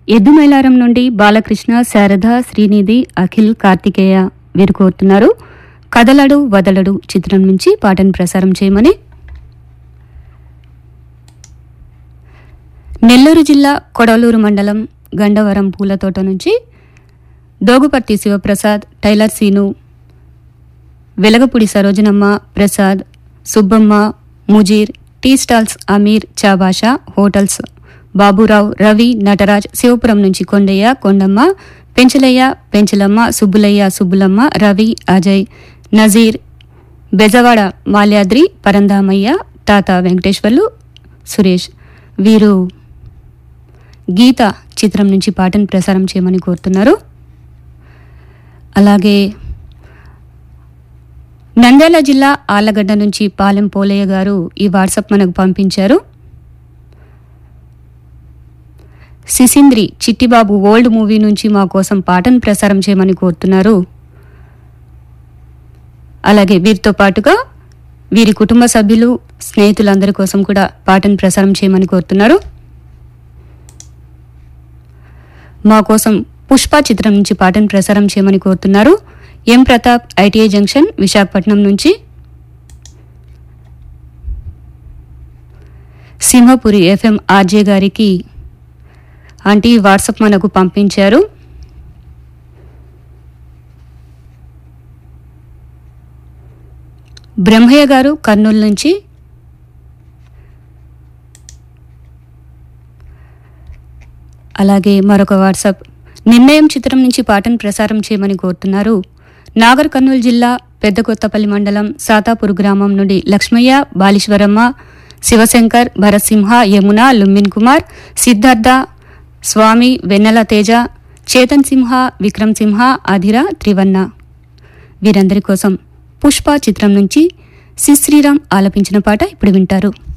ఎద్దుమైలారం నుండి బాలకృష్ణ శారద శ్రీనిధి అఖిల్ కార్తికేయ వీరు కోరుతున్నారు కదలడు వదలడు చిత్రం నుంచి పాటను ప్రసారం చేయమని నెల్లూరు జిల్లా కొడలూరు మండలం గండవరం పూలతోట నుంచి Doguparthi Sivaprasad tailor Seenu Velagapudi Sarojanamma Prasad Subbamma Mujeer tea stalls Ameer Chabasha hotels Baburao Ravi Nataraj Sivapuram నుంచి కొండయ్య కొండమ్మ పెంచలయ్య పెంచలమ్మ సుబ్బులయ్య సుబ్బులమ్మ రవి అజయ్ నజీర్ బెజవాడ మాల్యాద్రి పరందామయ్య తాత వెంకటేశ్వర్లు సురేష్ వీరు గీత చిత్రం నుంచి పాటను ప్రసారం చేయమని కోరుతున్నారు అలాగే నంద్యాల జిల్లా ఆళ్లగడ్డ నుంచి పాలెం పోలయ్య గారు ఈ వాట్సాప్ మనకు పంపించారు సిసింద్రి చిట్టిబాబు ఓల్డ్ మూవీ నుంచి మా కోసం పాటను ప్రసారం చేయమని కోరుతున్నారు అలాగే వీరితో పాటుగా వీరి కుటుంబ సభ్యులు స్నేహితులందరి కోసం కూడా పాటను ప్రసారం చేయమని కోరుతున్నారు మా కోసం పుష్ప చిత్రం నుంచి పాటను ప్రసారం చేయమని కోరుతున్నారు M Pratap ITI junction Visakhapatnam నుంచి సింహపురి ఎఫ్ఎం ఆర్జే గారికి ఆంటీ వాట్సాప్ మనకు పంపించారు బ్రహ్మయ్య గారు కర్నూలు నుంచి అలాగే మరొక వాట్సాప్ నిర్ణయం చిత్రం నుంచి పాటను ప్రసారం చేయమని కోరుతున్నారు నాగర్ కర్నూలు జిల్లా పెద్ద కొత్తపల్లి మండలం సాతాపూర్ గ్రామం నుండి లక్ష్మయ్య బాలీశ్వరమ్మ శివశంకర్ భరత్సింహ యమున లుంబిన్ కుమార్ సిద్ధార్థ స్వామి వెన్నెల తేజ చేతన్ సింహ విక్రమ్ సింహ అధిర త్రివన్న వీరందరి కోసం పుష్ప చిత్రం నుంచి సి శ్రీరామ్ ఆలపించిన పాట ఇప్పుడు వింటారు